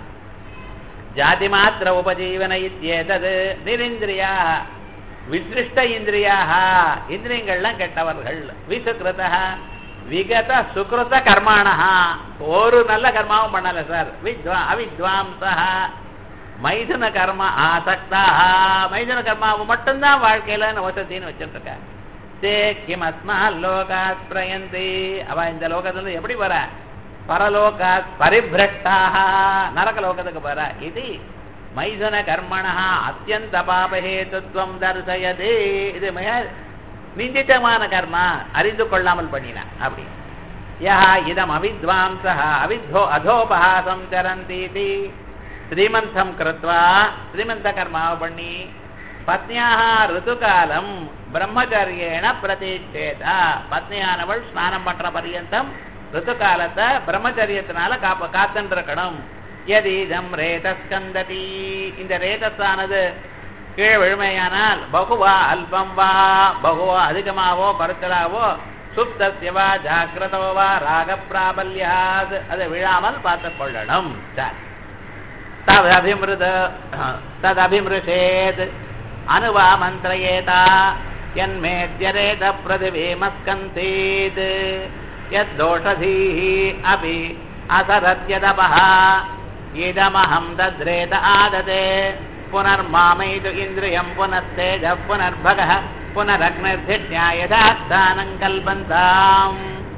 ஜாதி மாத்திர உபஜீவன இத்தியேதது நிரேந்திரியா விசிருஷ்ட இந்திரியாக இந்திரியங்கள்லாம் கெட்டவர்கள் விசுகிருத விகத சுகிருத கர்மாணா ஒரு நல்ல கர்மாவும் பண்ணல சார் வித்வா அவித்வாம்சா மைதுன கர்ம ஆசக்தா மைதுன கர்மாவை மட்டும்தான் வாழ்க்கையில வசத்தின்னு வச்சுட்டு இருக்க தே கிம் அஸ்மா லோகாத் பிரயந்தி அவ இந்த லோகத்துல எப்படி வர பரலோகாத் பரிபிரஷ்டாக நரக லோகத்துக்கு போற இது மைதுன கர்மணா அத்தியந்த பாபஹேத்துவம் தர்சயது இது மிக நிந்தித்தமான கர்மா அறிந்து கொள்ளாமல் பண்ணின அப்படி யா இதம் அவித்வாம்சா அவித்வோ அதோபஹாசம் சரந்தீதி ஸ்ரீமந்தம் கிருத்வா ஸ்ரீமந்த கர்மாவை பண்ணி பத்னியாக ருதுகாலம் பிரம்மச்சரியேன பிரதிஷ்டேதா பத்னியானவள் ஸ்நானம் பண்ற பரியந்தம் ருத்துகாலத்தை பிரம்மச்சரியத்தினால காப்ப காத்துன்னு இருக்கணும் எதீதம் ரேதஸ்கந்ததி இந்த ரேதஸானது கீழ் விழுமையானால் பகுவா அல்பம் வா பகுவா அதிகமாவோ குறைச்சலாவோ சுப்தசியவா ஜாக்கிரதோவா ராக பிராபல்யாது அது விழாமல் பார்த்துக் கொள்ளணும் சரி ததபிமிருத ததபிமிருஷேத் அனுவா மந்திரயேதா यन्मेद्यरेत प्रतिभीमस्कन्तीत् यद्दोषधीः अपि असरत्यदपः इदमहं दद्रेत आदते पुनर्मामयितु इन्द्रियं पुनस्तेजः पुनर्भगः புனரக்னிர்திஷ்யா யதாஸ்தானம் கல்பந்தாம்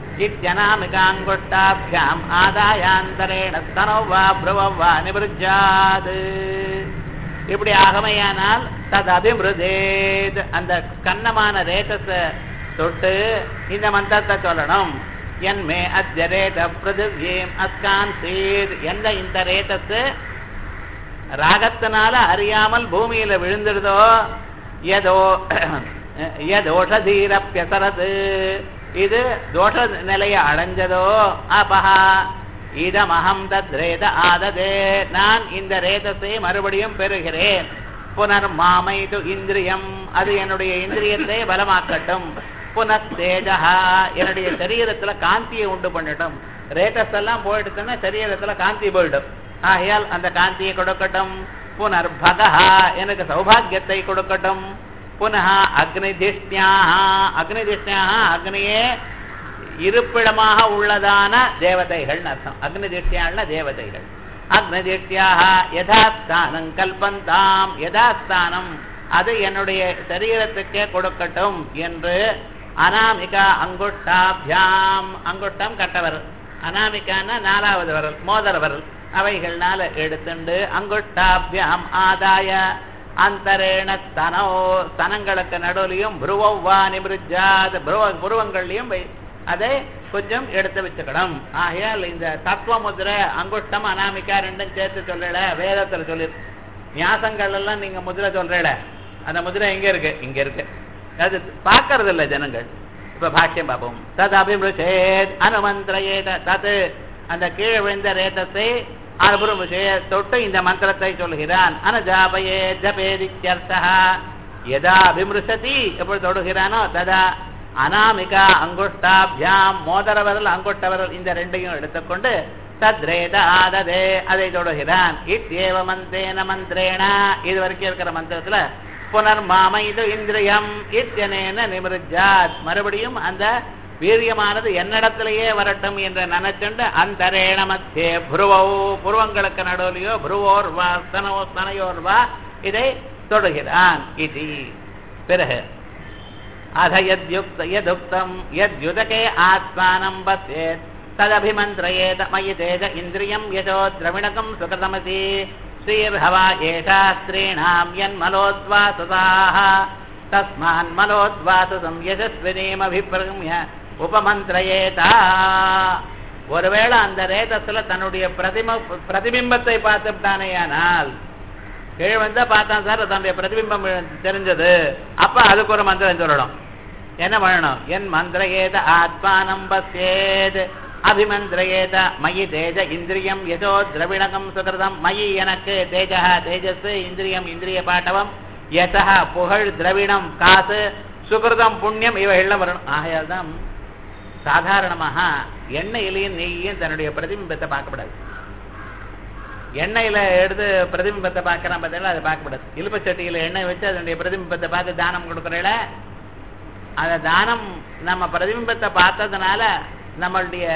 இத்தியனாமிகாங்குஷ்டாபியாம் ஆதாயாந்தரேண ஸ்தனோ வா புருவ வா நிபுஜாது இப்படி ஆகமையானால் தது அபிமிருதேத் அந்த கன்னமான ரேதஸ தொட்டு இந்த மந்திரத்தை சொல்லணும் என்மே அத்ய ரேத பிருதிவ்யேம் அஸ்கான் சீத் எந்த இந்த ரேதஸ் ராகத்தினால அறியாமல் பூமியில விழுந்துடுதோ ஏதோ ஏதோஷதீரப்பியசரது இது தோஷ நிலையை அடைஞ்சதோ அபஹா இதமகம் தத்ரேத ஆததே நான் இந்த ரேதத்தை மறுபடியும் பெறுகிறேன் புனர் மாமைது இந்திரியம் அது என்னுடைய இந்திரியத்தை பலமாக்கட்டும் புனஸ்தேஜா என்னுடைய சரீரத்துல காந்தியை உண்டு பண்ணட்டும் ரேட்டஸ் எல்லாம் போயிடுச்சுன்னா சரீரத்துல காந்தி போயிடும் ஆகையால் அந்த காந்தியை கொடுக்கட்டும் புனர் பகா எனக்கு சௌபாகியத்தை கொடுக்கட்டும் புனः அக்னிதிஷ்ணியாக அக்னிதிஷ்ணியாக அக்னியே இருப்பிடமாக உள்ளதான தேவதைகள் அர்த்தம் அக்னிதிஷ்டியாள்னா தேவதைகள் அக்னிதிஷ்டியாக யதாஸ்தானம் கல்பந்தாம் யதாஸ்தானம் அது என்னுடைய சரீரத்துக்கே கொடுக்கட்டும் என்று அனாமிகா அங்குஷ்டாபியாம் அங்குஷ்டம் கட்டவரல் அனாமிகான்னா நாலாவது வரல் மோதர வரல் அவைகள்னால எடுத்துண்டு அங்குஷ்டாபியாம் ஆதாய அந்தரேண ஸ்தனோ ஸ்தனங்களுக்கு நடுவுலையும் புருவவ்வா நிமிருஜாத் புருவ புருவங்கள்லையும் வை- அதை கொஞ்சம் எடுத்து வச்சுக்கணும் ஆகையால் இந்த தத்துவ முதிரை அங்குஷ்டம் அனாமிகா ரெண்டும் சேர்த்து சொல்லல வேதத்துல சொல்லிரு நியாசங்கள் எல்லாம் நீங்க முதிரை சொல்றல அந்த முதிரை எங்க இருக்கு இங்க இருக்கு அது பார்க்கறது இல்ல ஜனங்கள் இப்ப பாஷ்யம் பார்ப்போம் தத் அபிமிருஷேத் அனுமந்திரேத தத் அந்த கீழே விழுந்த ரேட்டத்தை அனுபுருஷே தொட்டு இந்த மந்திரத்தை சொல்கிறான் அனஜாபயே ஜபேதித்யர்த்தா எதா அபிமிருஷதி எப்படி தொடுகிறானோ ததா அனாமிகா அங்குஷ்டாபியாம் மோதர விரல் அங்குஷ்ட விரல் இந்த ரெண்டையும் எடுத்துக்கொண்டு தத்ரேத ஆததே அதை தொடுகிறான் இத்யேவ மந்தேன மந்திரேண இது வரைக்கும் இருக்கிற மந்திரத்துல புனர்மாம இது இந்திரியம் இத்தியனேன நிமிருஜாத் மறுபடியும் அந்த வீரியமானது என்னிடத்திலேயே வரட்டும் என்று நினைச்சுண்டு அந்தரேண மத்தியே புருவோ புருவங்களுக்கு நடுவிலையோ புருவோர் வா ஸ்தனோ ஸ்தனையோர் வா இதை தொடுகிறான் இது பிறகு अथ यद्युक्त यदुक्तं यद्युदके आत्मानं पश्येत् तदभिमन्त्रयेत मयि तेज इन्द्रियं यशो द्रविणकं सुकृतमसि श्रीर्हवा एषा स्त्रीणां यन्मलोद्वासुताः तस्मान्मलोद्वासुतं यशस्विनीमभिप्रगम्य உபமந்திரயேதா ஒருவேளை அந்த ரேதத்துல தன்னுடைய பிரதிம பிரதிபிம்பத்தை பார்த்துட்டானேயானால் கீழ் வந்தா பார்த்தான் சார் தன்னுடைய பிரதிபிம்பம் தெரிஞ்சது அப்ப அதுக்கு ஒரு மந்திரம் சொல்லணும் என்ன பண்ணணும் என் மந்திரயேத ஆத்மானம் பசேத் அபிமந்திரயேத மயி தேஜ இந்திரியம் யதோ திரவிணகம் சுகிருதம் மயி எனக்கு தேஜா தேஜஸ் இந்திரியம் இந்திரிய பாட்டவம் யசா புகழ் திரவிணம் காசு சுகிருதம் புண்ணியம் இவைகள்லாம் வரணும் ஆகையால் தான் சாதாரணமாக எண்ணெயிலையும் நெய்யும் தன்னுடைய பிரதிபிம்பத்தை பார்க்கப்படாது எண்ணெயில எடுத்து பிரதிபிம்பத்தை பார்க்கறான் பார்த்தீங்களா அதை பார்க்கக்கூடாது இலுப்ப சட்டியில எண்ணெய் வச்சு அதனுடைய பிரதிபிம்பத்தை பார்த்து தானம் கொடுக்குறேல அந்த தானம் நம்ம பிரதிபிம்பத்தை பார்த்ததுனால நம்மளுடைய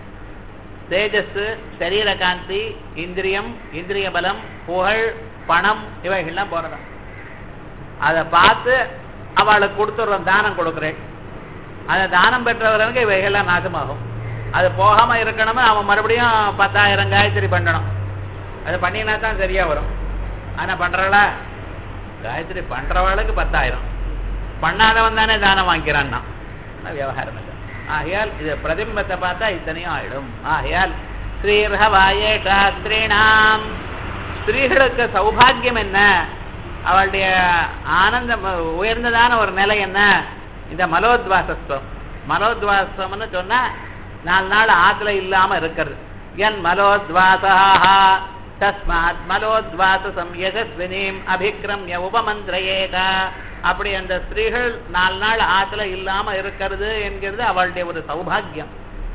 தேஜஸ் சரீர காந்தி இந்திரியம் இந்திரிய பலம் புகழ் பணம் இவைகள்லாம் போறதாம் அதை பார்த்து அவளுக்கு கொடுத்துடுறோம் தானம் கொடுக்குறேன் அதை தானம் பெற்றவர்களுக்கு இவைகள்லாம் நாசமாகும் அது போகாம இருக்கணும்னு அவன் மறுபடியும் பத்தாயிரம் காயத்ரி பண்ணணும் அது பண்ணினா தான் சரியா வரும் ஆனா பண்றவளா காயத்ரி பண்றவளுக்கு பத்தாயிரம் பண்ணாதவன் தானே தானம் வாங்கிக்கிறான்னா அதான் விவகாரம் இல்லை ஆகையால் இது பிரதிபிம்பத்தை பார்த்தா இத்தனையும் ஆயிடும் ஆகையால் ஸ்ரீர்ஹவாயேஷா ஸ்திரீணாம் ஸ்திரீகளுக்கு சௌபாகியம் என்ன அவளுடைய ஆனந்தம் உயர்ந்ததான ஒரு நிலை என்ன இந்த மலோத்வாசத்துவம் மலோத்வாசம்னு சொன்னா நாலு நாள் ஆத்துல இல்லாம இருக்கிறது என் மலோத்வாசா தஸ்மாத் மலோத்வாசம் யசஸ்வினீம் அபிக்ரம்ய உபமந்திரயேதா அப்படி அந்த ஸ்திரீகள் நாலு நாள் ஆத்துல இல்லாம இருக்கிறது என்கிறது அவளுடைய ஒரு சௌபாகியம்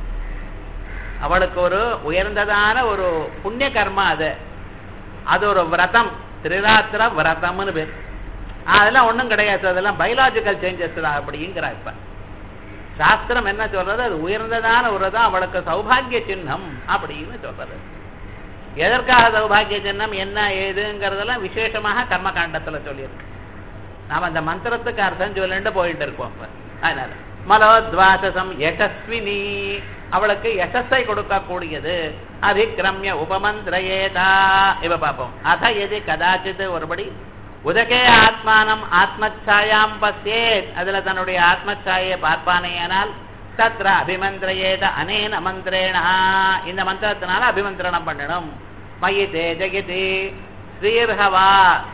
அவளுக்கு ஒரு உயர்ந்ததான ஒரு புண்ணிய கர்மா அது அது ஒரு விரதம் திரிராத்திர விரதம்னு பேர் அதெல்லாம் ஒண்ணும் கிடையாது அதெல்லாம் பயாலஜிக்கல் சேஞ்சஸ் தான் அப்படிங்கிறா இப்ப சாஸ்திரம் என்ன சொல்றது அது உயர்ந்ததான ஒரு தான் அவளுக்கு சௌபாகிய சின்னம் அப்படின்னு சொல்றது எதற்காக சௌபாகிய சின்னம் என்ன ஏதுங்கிறதெல்லாம் விசேஷமாக கர்மகாண்டத்துல சொல்லியிருக்கு நாம அந்த மந்திரத்துக்கு அர்த்தம் சொல்லிட்டு போயிட்டு இருக்கோம் இப்ப. அதனால மலோத்வாசம் யசஸ்வினி அவளுக்கு யசஸை கொடுக்கக்கூடியது அதிக்கிரமிய உபமந்திரயேதா இவ பார்ப்போம் அத எது கதாச்சித் ஒருபடி உதகே ஆத்மானம் ஆத்மச்சாயாம் பசியேத் அதுல தன்னுடைய ஆத்மச்சாயை பார்ப்பானேயானால் தத்ர அபிமந்திரயேத அனேன மந்திரேணா இந்த மந்திரத்தினால அபிமந்திரணம் பண்ணணும் மயி தேஜகிதி ஸ்ரீர்ஹவா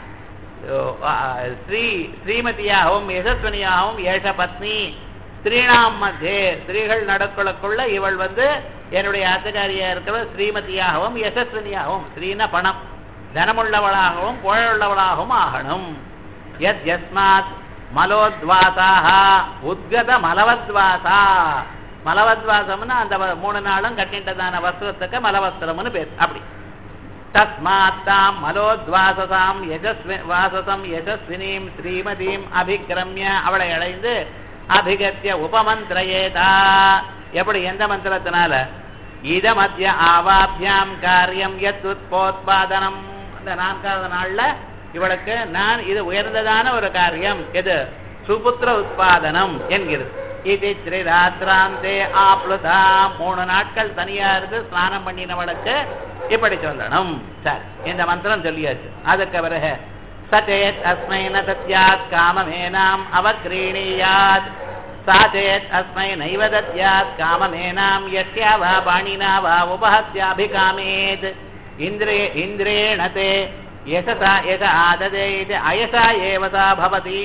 ஸ்ரீ ஸ்ரீமதியாகவும் யசஸ்வனியாகவும் ஏஷ பத்னி ஸ்திரீணாம் மத்தியே ஸ்திரீகள் நடுக்களுக்குள்ள இவள் வந்து என்னுடைய ஆத்தகாரியா இருக்கிற ஸ்ரீமதியாகவும் யசஸ்வனியாகவும் ஸ்ரீன பணம் தனமுள்ளவளாகவும் புகழுள்ளவளாகவும் ஆகணும் எத் யஸ்மாத் மலோத்வாசாக உத்கத மலவத்வாசா மலவத்வாசம்னு அந்த வ- மூணு நாளும் கட்டிட்டதான வஸ்திரத்துக்கு மலவஸ்திரம்னு பேர் அப்படி தஸ்மாத் தாம் மலோத்வாசசாம் யஜஸ்வி வாசசம் யசஸ்வினீம் ஸ்ரீமதீம் அபிக்கிரமிய அவளை அடைந்து அபிகத்திய உபமந்திரயேதா எப்படி எந்த மந்திரத்தினால இத மத்திய ஆவாபியாம் காரியம் யத் உத்போத்பாதனம் அந்த நான்காவது நாள்ல இவளுக்கு நான் இது உயர்ந்ததான ஒரு காரியம் எது சுபுத்திர உத்பாதனம் என்கிறது இது ஸ்ரீராத்திராந்தே ஆப்ளுதா மூணு நாட்கள் தனியா இருந்து ஸ்நானம் பண்ணினவளுக்கு இப்படி சொல்லணும் சரி இந்த மந்திரம் சொல்லியாச்சு அதுக்கு பிறகு சச்சேத் அஸ்மை ந தத்யாத் காமமேனாம் அவக்ரீணீயாத் சாச்சேத் அஸ்மை நைவ தத்யாத் காமமேனாம் யஸ்யா வா பாணினா வா உபஹத்யாபிகாமேத் இந்திரே இந்திரேண தே யசசா யச ஆததே இது அயசா ஏவதா பவதி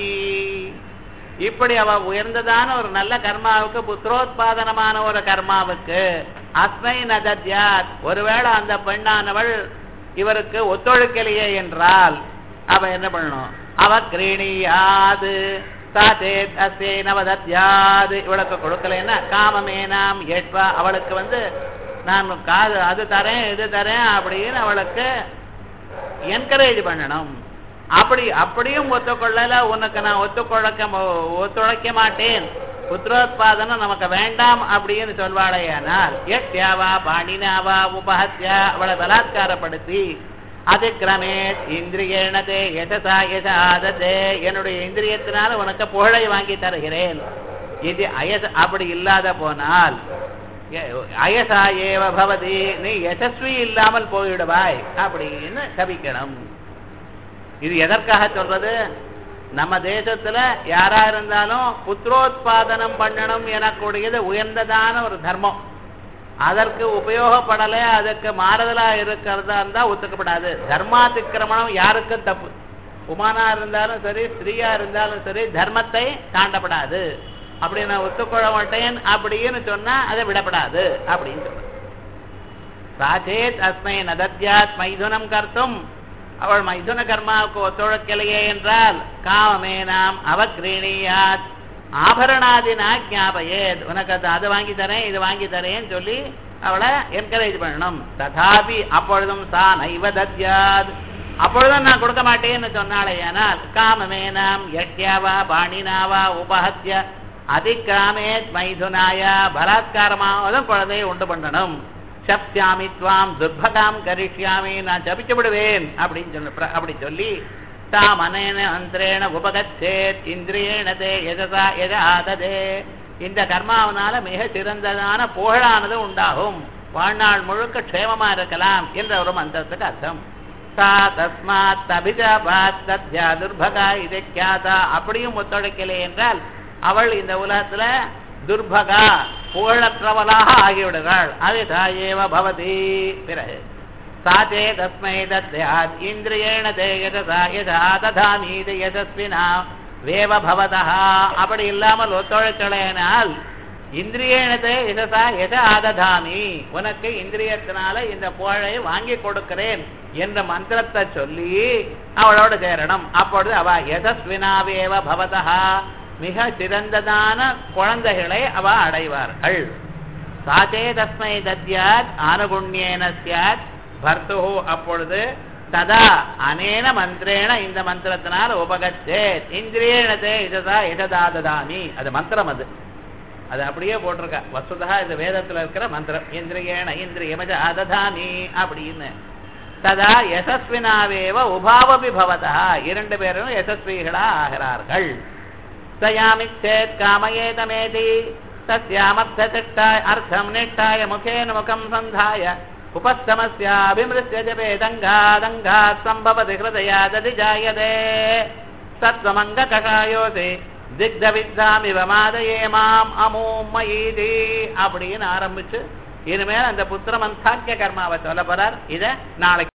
இப்படி அவ உயர்ந்ததான ஒரு நல்ல கர்மாவுக்கு புத்திரோத்பாதனமான ஒரு கர்மாவுக்கு அஸ்மை நதத்யாத் ஒருவேளை அந்த பெண்ணானவள் இவருக்கு ஒத்துழைக்கலையே என்றால் அவ என்ன பண்ணணும் அவ கிரீணியாது சாத்தேத் அஸ்தே நவதத்யாது இவளுக்கு கொடுக்கலைன்னா காமமேனாம் ஏட்பா அவளுக்கு வந்து நான் காது அது தரேன் இது தரேன் அப்படின்னு அவளுக்கு என்கரேஜ் பண்ணணும் அப்படி அப்படியும் ஒத்துக்கொள்ளல உனக்கு நான் ஒத்துக்கொழக்க ஒத்துழைக்க மாட்டேன் புத்திரோத்பாதனம் நமக்கு வேண்டாம் அப்படின்னு சொல்வாளையானால் எத்யாவா பாணினாவா உபஹத்யா அவளை பலாத்காரப்படுத்தி அதிக்கிரமே இந்திரியேனதே யசசா யச ஆததே என்னுடைய இந்திரியத்தினால உனக்கு புகழை வாங்கி தருகிறேன் இது அயச அப்படி இல்லாத போனால் எ- அயசா ஏவ பவதி நீ யசஸ்வி இல்லாமல் போயிடுவாய் அப்படின்னு சபிக்கணும் இது எதற்காக சொல்றது நம்ம தேசத்துல யாரா இருந்தாலும் புத்திரோத்பாதனம் பண்ணணும் எனக்கூடியது உயர்ந்ததான ஒரு தர்மம் அதற்கு உபயோகப்படல அதுக்கு மாறுதலா இருக்கிறதா இருந்தா ஒத்துக்கப்படாது தர்மாதிக்கிரமணம் யாருக்கும் தப்பு உமானா இருந்தாலும் சரி ஸ்திரீயா இருந்தாலும் சரி தர்மத்தை தாண்டப்படாது அப்படி நான் ஒத்துக்கொள்ள மாட்டேன் அப்படின்னு சொன்னா அதை விடப்படாது அப்படின்னு சொல்றேன் சாச்சேத் அஸ்மை நதத்யாத் மைதுனம் கர்த்தும் அவள் மைதுன கர்மாவுக்கு ஒத்துழைக்கலையே என்றால் காமமே நாம் அவக்ரீணியாத் ஆபரணாதினா ஞாபகேத் உனக்கு அது அது வாங்கி தரேன் இது வாங்கி தரேன்னு சொல்லி அவளை என்கரேஜ் பண்ணணும் ததாபி அப்பொழுதும் சா நைவ தத்யாத் அப்பொழுதும் நான் கொடுக்க மாட்டேன்னு சொன்னாலேயானால் காமமே நாம் யட்யாவா பாணினாவா உபஹத்ய அதிக்கிராமேத் மைதுனாய பலாத்காரமாவதும் குழந்தையை உண்டு பண்ணணும் சப்தியாமி துவாம் துர்பகாம் கரிஷ்யாமி நான் ஜபிச்சு விடுவேன் அப்படின்னு சொன்ன பிர- அப்படி சொல்லி தாம் அனேன அந்திரேண உபகச்சேத் இந்திரியேன தே எததா எத ஆததே இந்த கர்மாவனால மிக சிறந்ததான புகழானது உண்டாகும் வாழ்நாள் முழுக்க க்ஷேமமா இருக்கலாம் என்ற ஒரு மந்திரத்துக்கு அர்த்தம் சா தஸ்மாத் அபிஜாபாத் தத்யா துர்பகா இதை கியாதா அப்படியும் ஒத்துழைக்கலை என்றால் அவள் இந்த உலகத்துல துர்பகா புகழற்றவளாக ஆகிவிடுகிறாள் அவிதா ஏவ பவதி பிறகு சாச்சே தஸ்மை தத்யாத் இந்திரியேண தே யததா யதா ததாமீதி யசஸ்வினா வேவ பவதா அப்படி இல்லாமல் ஒத்துழைக்கலைனால் இந்திரியேனதே யசசா எத ஆததாமி உனக்கு இந்திரியத்தினால இந்த புகழை வாங்கி கொடுக்கிறேன் என்ற மந்திரத்தை சொல்லி அவளோட சேரணும் அப்பொழுது அவ யசஸ்வினாவேவ பவதா மிக சிறந்ததான குழந்தைகளை அவ அடைவார்கள் சாச்சே தஸ்மை தத்யாத் ஆனுகுண்யேன சியாத் பர்த்து அப்பொழுது ததா அனேன மந்திரேன இந்த மந்திரத்தினால் உபகச்சே இந்திரியேனதே இததா இததாததாமி அது மந்திரம் அது அது அப்படியே போட்டிருக்கா வசுதா இந்த வேதத்துல இருக்கிற மந்திரம் இந்திரியேன இந்திரியமஜ அததாமி அப்படின்னு ததா யசஸ்வினாவேவ உபாவபி பவதா இரண்டு பேரும் யசஸ்விகளா ஆகிறார்கள் சயாமிச்சேத் காமயேதமேதி தஸ்யாமர்த்ததிஷ்டாய அர்த்தம் நிஷ்டாய முகேன முகம் சந்தாய உபஸ்தமஸ்யாபிமிருத்ய ஜபேதங்காதங்காத் சம்பவதி ஹிருதயாததி ஜாயதே சத்வமங்க கஷாயோசி திக்த வித்தாமிவ மாதயே மாம் அமூம் மயீதி அப்படின்னு ஆரம்பிச்சு இனிமேல் அந்த புத்திர மந்தாக்கிய கர்மாவை சொல்ல போறார் இத நாளைக்கு